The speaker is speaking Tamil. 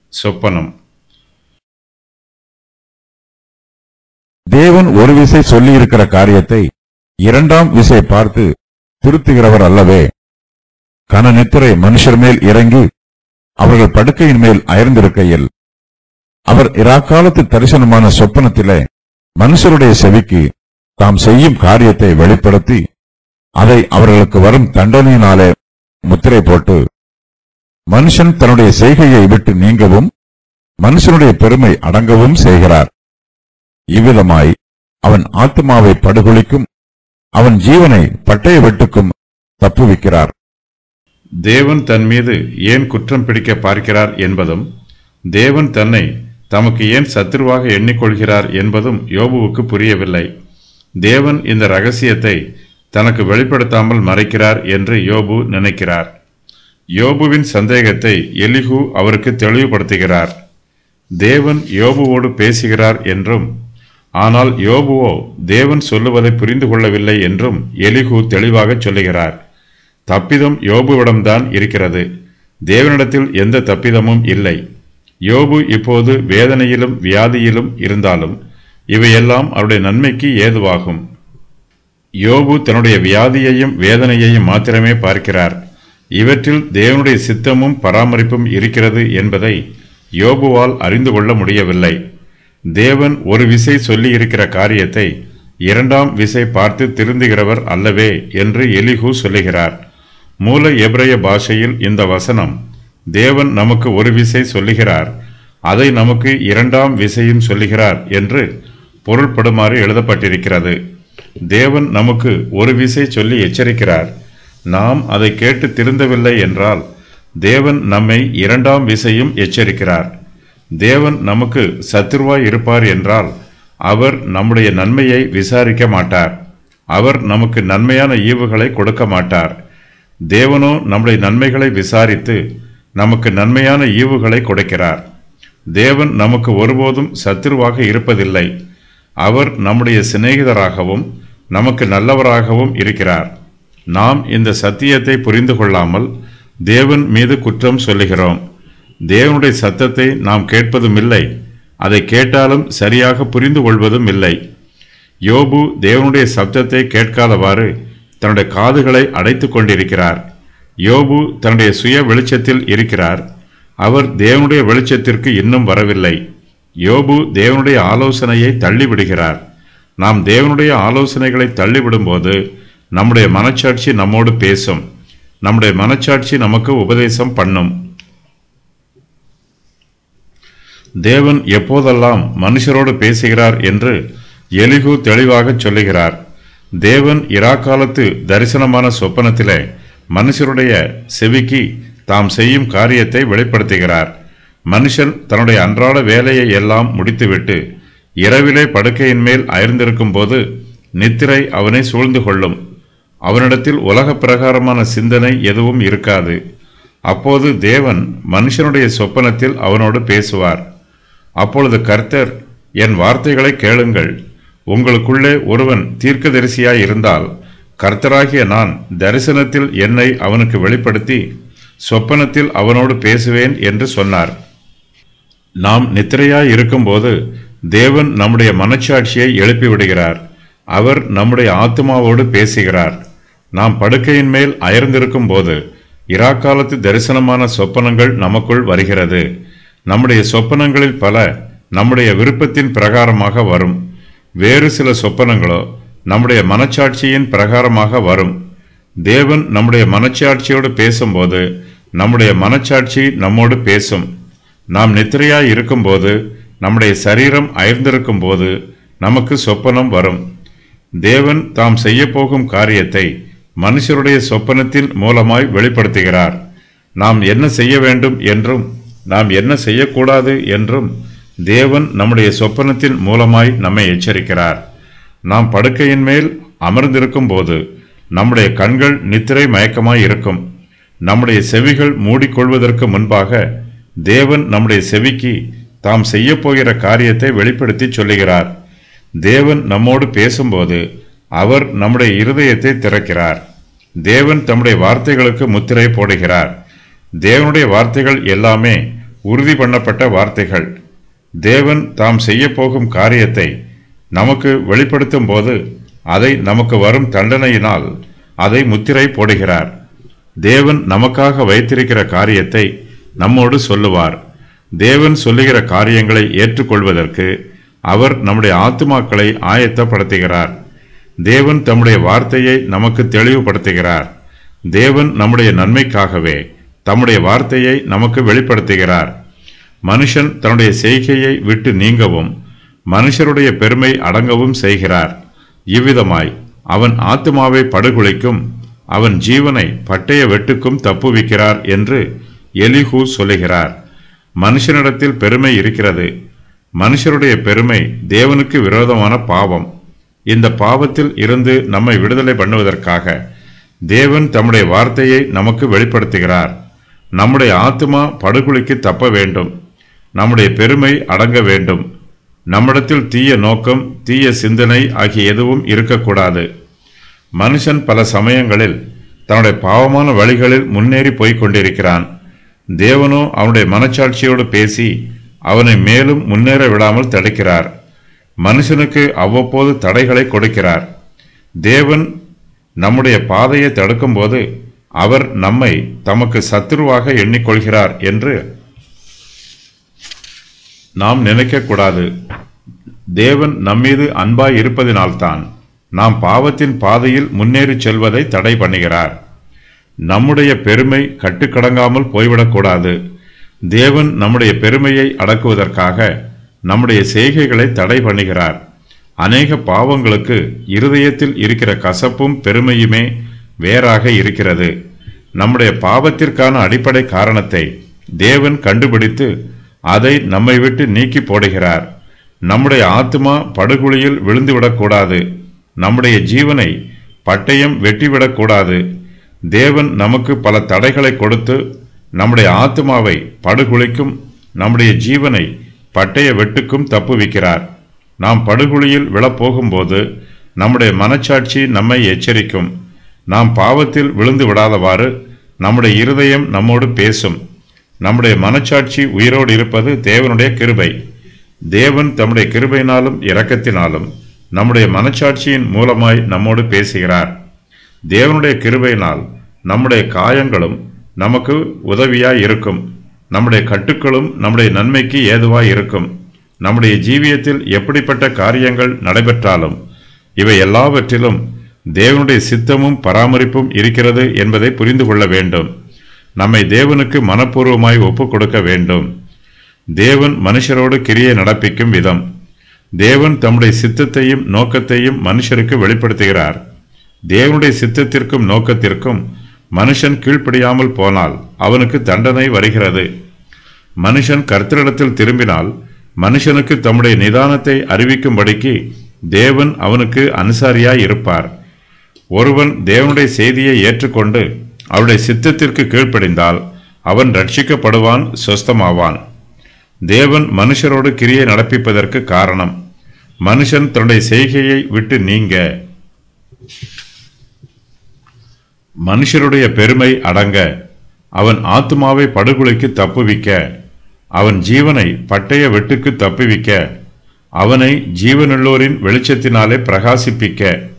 சொப்பனம் தேவன் ஒரு விசை சொல்லியிருக்கிற காரியத்தை இரண்டாம் விசை பார்த்து திருத்துகிறவர் அல்லவே கன நித்திரை மனுஷர் மேல் இறங்கி அவர்கள் படுக்கையின் மேல் அயர்ந்திருக்கையில் அவர் இராக்காலத்து தரிசனமான சொப்பனத்திலே மனுஷருடைய செவிக்கு தாம் செய்யும் காரியத்தை வெளிப்படுத்தி அதை அவர்களுக்கு வரும் தண்டனையினாலே முத்திரை போட்டு மனுஷன் தன்னுடைய செய்கையை விட்டு நீங்கவும் மனுஷனுடைய பெருமை அடங்கவும் செய்கிறார் இவ்விதமாய் அவன் ஆத்மாவை படுகொலிக்கும் அவன் ஜீவனை பட்டய வெட்டுக்கும் தப்புவிக்கிறார் தேவன் தன் மீது ஏன் குற்றம் பிடிக்க பார்க்கிறார் என்பதும் தேவன் தன்னை தமக்கு ஏன் சத்துருவாக எண்ணிக்கொள்கிறார் என்பதும் யோபுவுக்கு புரியவில்லை தேவன் இந்த ரகசியத்தை தனக்கு வெளிப்படுத்தாமல் மறைக்கிறார் என்று யோபு நினைக்கிறார் யோபுவின் சந்தேகத்தை எலிகு அவருக்கு தெளிவுபடுத்துகிறார் தேவன் யோபுவோடு பேசுகிறார் என்றும் ஆனால் யோபுவோ தேவன் சொல்லுவதை புரிந்து கொள்ளவில்லை என்றும் எலிகு தெளிவாக சொல்லுகிறார் தப்பிதம் யோபுவிடம்தான் இருக்கிறது தேவனிடத்தில் எந்த தப்பிதமும் இல்லை யோபு இப்போது வேதனையிலும் வியாதியிலும் இருந்தாலும் இவையெல்லாம் அவருடைய நன்மைக்கு ஏதுவாகும் யோபு தன்னுடைய வியாதியையும் வேதனையையும் மாத்திரமே பார்க்கிறார் இவற்றில் தேவனுடைய சித்தமும் பராமரிப்பும் இருக்கிறது என்பதை யோபுவால் அறிந்து கொள்ள முடியவில்லை தேவன் ஒரு விசை சொல்லி இருக்கிற காரியத்தை இரண்டாம் விசை பார்த்து திருந்துகிறவர் அல்லவே என்று எலிகு சொல்லுகிறார் மூல எபிரய பாஷையில் இந்த வசனம் தேவன் நமக்கு ஒரு விசை சொல்லுகிறார் அதை நமக்கு இரண்டாம் விசையும் சொல்லுகிறார் என்று பொருள்படுமாறு எழுதப்பட்டிருக்கிறது தேவன் நமக்கு ஒரு விசை சொல்லி எச்சரிக்கிறார் நாம் அதை கேட்டு திருந்தவில்லை என்றால் தேவன் நம்மை இரண்டாம் விசையும் எச்சரிக்கிறார் தேவன் நமக்கு சத்துருவாய் இருப்பார் என்றால் அவர் நம்முடைய நன்மையை விசாரிக்க மாட்டார் அவர் நமக்கு நன்மையான ஈவுகளை கொடுக்க மாட்டார் தேவனோ நம்முடைய நன்மைகளை விசாரித்து நமக்கு நன்மையான ஈவுகளை கொடுக்கிறார் தேவன் நமக்கு ஒருபோதும் சத்துருவாக இருப்பதில்லை அவர் நம்முடைய சிநேகிதராகவும் நமக்கு நல்லவராகவும் இருக்கிறார் நாம் இந்த சத்தியத்தை புரிந்து கொள்ளாமல் தேவன் மீது குற்றம் சொல்லுகிறோம் தேவனுடைய சத்தத்தை நாம் கேட்பதும் இல்லை அதை கேட்டாலும் சரியாக புரிந்து கொள்வதும் இல்லை யோபு தேவனுடைய சப்தத்தை கேட்காதவாறு தன்னுடைய காதுகளை அடைத்துக் கொண்டிருக்கிறார் யோபு தன்னுடைய சுய வெளிச்சத்தில் இருக்கிறார் அவர் தேவனுடைய வெளிச்சத்திற்கு இன்னும் வரவில்லை யோபு தேவனுடைய ஆலோசனையை தள்ளிவிடுகிறார் நாம் தேவனுடைய ஆலோசனைகளை தள்ளிவிடும்போது நம்முடைய மனச்சாட்சி நம்மோடு பேசும் நம்முடைய மனச்சாட்சி நமக்கு உபதேசம் பண்ணும் தேவன் எப்போதெல்லாம் மனுஷரோடு பேசுகிறார் என்று எலிகு தெளிவாக சொல்லுகிறார் தேவன் இராக்காலத்து தரிசனமான சொப்பனத்திலே மனுஷருடைய செவிக்கு தாம் செய்யும் காரியத்தை வெளிப்படுத்துகிறார் மனுஷன் தன்னுடைய அன்றாட வேலையை எல்லாம் முடித்துவிட்டு இரவிலே படுக்கையின் மேல் அயர்ந்திருக்கும் போது நித்திரை அவனை சூழ்ந்து கொள்ளும் அவனிடத்தில் உலக பிரகாரமான சிந்தனை எதுவும் இருக்காது அப்போது தேவன் மனுஷனுடைய சொப்பனத்தில் அவனோடு பேசுவார் அப்பொழுது கர்த்தர் என் வார்த்தைகளை கேளுங்கள் உங்களுக்குள்ளே ஒருவன் தீர்க்கதரிசியாய் இருந்தால் கர்த்தராகிய நான் தரிசனத்தில் என்னை அவனுக்கு வெளிப்படுத்தி சொப்பனத்தில் அவனோடு பேசுவேன் என்று சொன்னார் நாம் நித்திரையாய் இருக்கும்போது தேவன் நம்முடைய மனச்சாட்சியை எழுப்பி விடுகிறார் அவர் நம்முடைய ஆத்மாவோடு பேசுகிறார் நாம் படுக்கையின் மேல் அயர்ந்திருக்கும் போது இராக்காலத்து தரிசனமான சொப்பனங்கள் நமக்குள் வருகிறது நம்முடைய சொப்பனங்களில் பல நம்முடைய விருப்பத்தின் பிரகாரமாக வரும் வேறு சில சொப்பனங்களோ நம்முடைய மனச்சாட்சியின் பிரகாரமாக வரும் தேவன் நம்முடைய மனச்சாட்சியோடு பேசும்போது நம்முடைய மனச்சாட்சி நம்மோடு பேசும் நாம் நித்திரையாய் இருக்கும்போது நம்முடைய சரீரம் அயர்ந்திருக்கும் போது நமக்கு சொப்பனம் வரும் தேவன் தாம் செய்யப்போகும் காரியத்தை மனுஷருடைய சொப்பனத்தின் மூலமாய் வெளிப்படுத்துகிறார் நாம் என்ன செய்ய வேண்டும் என்றும் நாம் என்ன செய்யக்கூடாது என்றும் தேவன் நம்முடைய சொப்பனத்தின் மூலமாய் நம்மை எச்சரிக்கிறார் நாம் படுக்கையின் மேல் அமர்ந்திருக்கும் போது நம்முடைய கண்கள் நித்திரை மயக்கமாய் இருக்கும் நம்முடைய செவிகள் மூடிக்கொள்வதற்கு முன்பாக தேவன் நம்முடைய செவிக்கு தாம் செய்யப்போகிற காரியத்தை வெளிப்படுத்தி சொல்லுகிறார் தேவன் நம்மோடு பேசும்போது அவர் நம்முடைய இருதயத்தை திறக்கிறார் தேவன் தம்முடைய வார்த்தைகளுக்கு முத்திரை போடுகிறார் தேவனுடைய வார்த்தைகள் எல்லாமே உறுதி பண்ணப்பட்ட வார்த்தைகள் தேவன் தாம் செய்யப்போகும் காரியத்தை நமக்கு வெளிப்படுத்தும் போது அதை நமக்கு வரும் தண்டனையினால் அதை முத்திரை போடுகிறார் தேவன் நமக்காக வைத்திருக்கிற காரியத்தை நம்மோடு சொல்லுவார் தேவன் சொல்லுகிற காரியங்களை ஏற்றுக்கொள்வதற்கு அவர் நம்முடைய ஆத்துமாக்களை ஆயத்தப்படுத்துகிறார் தேவன் தம்முடைய வார்த்தையை நமக்கு தெளிவுபடுத்துகிறார் தேவன் நம்முடைய நன்மைக்காகவே தம்முடைய வார்த்தையை நமக்கு வெளிப்படுத்துகிறார் மனுஷன் தன்னுடைய செய்கையை விட்டு நீங்கவும் மனுஷருடைய பெருமை அடங்கவும் செய்கிறார் இவ்விதமாய் அவன் ஆத்துமாவை படுகொலைக்கும் அவன் ஜீவனை பட்டய வெட்டுக்கும் தப்புவிக்கிறார் என்று எலிஹூ சொல்லுகிறார் மனுஷனிடத்தில் பெருமை இருக்கிறது மனுஷருடைய பெருமை தேவனுக்கு விரோதமான பாவம் இந்த பாவத்தில் இருந்து நம்மை விடுதலை பண்ணுவதற்காக தேவன் தம்முடைய வார்த்தையை நமக்கு வெளிப்படுத்துகிறார் நம்முடைய ஆத்துமா படுகொலைக்கு தப்ப வேண்டும் நம்முடைய பெருமை அடங்க வேண்டும் நம்மிடத்தில் தீய நோக்கம் தீய சிந்தனை ஆகிய எதுவும் இருக்கக்கூடாது மனுஷன் பல சமயங்களில் தன்னுடைய பாவமான வழிகளில் முன்னேறி போய்க் கொண்டிருக்கிறான் தேவனோ அவனுடைய மனச்சாட்சியோடு பேசி அவனை மேலும் முன்னேற விடாமல் தடுக்கிறார் மனுஷனுக்கு அவ்வப்போது தடைகளை கொடுக்கிறார் தேவன் நம்முடைய பாதையை தடுக்கும்போது அவர் நம்மை தமக்கு சத்துருவாக எண்ணிக்கொள்கிறார் என்று நாம் நினைக்கக்கூடாது தேவன் நம்மீது அன்பாய் இருப்பதினால்தான் நாம் பாவத்தின் பாதையில் முன்னேறி செல்வதை தடை பண்ணுகிறார் நம்முடைய பெருமை கட்டுக்கடங்காமல் போய்விடக்கூடாது தேவன் நம்முடைய பெருமையை அடக்குவதற்காக நம்முடைய செய்கைகளை தடை பண்ணுகிறார் அநேக பாவங்களுக்கு இருதயத்தில் இருக்கிற கசப்பும் பெருமையுமே வேறாக இருக்கிறது நம்முடைய பாவத்திற்கான அடிப்படை காரணத்தை தேவன் கண்டுபிடித்து அதை நம்மை விட்டு நீக்கி போடுகிறார் நம்முடைய ஆத்மா படுகுழியில் விழுந்துவிடக்கூடாது நம்முடைய ஜீவனை பட்டயம் வெட்டிவிடக்கூடாது தேவன் நமக்கு பல தடைகளை கொடுத்து நம்முடைய ஆத்மாவை படுகுழிக்கும் நம்முடைய ஜீவனை பட்டய வெட்டுக்கும் தப்புவிக்கிறார் நாம் படுகுழியில் விழப்போகும்போது நம்முடைய மனச்சாட்சி நம்மை எச்சரிக்கும் நாம் பாவத்தில் விழுந்து விடாதவாறு நம்முடைய இருதயம் நம்மோடு பேசும் நம்முடைய மனச்சாட்சி உயிரோடு இருப்பது தேவனுடைய கிருபை தேவன் தம்முடைய கிருபையினாலும் இரக்கத்தினாலும் நம்முடைய மனச்சாட்சியின் மூலமாய் நம்மோடு பேசுகிறார் தேவனுடைய கிருபையினால் நம்முடைய காயங்களும் நமக்கு உதவியாய் இருக்கும் நம்முடைய கட்டுக்களும் நம்முடைய நன்மைக்கு ஏதுவாய் இருக்கும் நம்முடைய ஜீவியத்தில் எப்படிப்பட்ட காரியங்கள் நடைபெற்றாலும் இவை எல்லாவற்றிலும் தேவனுடைய சித்தமும் பராமரிப்பும் இருக்கிறது என்பதை புரிந்து கொள்ள வேண்டும் நம்மை தேவனுக்கு மனப்பூர்வமாய் ஒப்புக் கொடுக்க வேண்டும் தேவன் மனுஷரோடு கிரியை நடப்பிக்கும் விதம் தேவன் தம்முடைய சித்தத்தையும் நோக்கத்தையும் மனுஷருக்கு வெளிப்படுத்துகிறார் தேவனுடைய சித்தத்திற்கும் நோக்கத்திற்கும் மனுஷன் கீழ்ப்படியாமல் போனால் அவனுக்கு தண்டனை வருகிறது மனுஷன் கர்த்தரிடத்தில் திரும்பினால் மனுஷனுக்கு தம்முடைய நிதானத்தை அறிவிக்கும்படிக்கு தேவன் அவனுக்கு அனுசாரியாய் இருப்பார் ஒருவன் தேவனுடைய செய்தியை ஏற்றுக்கொண்டு அவருடைய சித்தத்திற்கு கீழ்ப்படிந்தால் அவன் ரட்சிக்கப்படுவான் சொஸ்தமாவான் தேவன் மனுஷரோடு கிரியை நடப்பிப்பதற்கு காரணம் மனுஷன் தன்னுடைய செய்கையை விட்டு நீங்க மனுஷருடைய பெருமை அடங்க அவன் ஆத்துமாவை படுகொலைக்கு தப்புவிக்க அவன் ஜீவனை பட்டய வெட்டுக்கு தப்புவிக்க அவனை ஜீவனுள்ளோரின் வெளிச்சத்தினாலே பிரகாசிப்பிக்க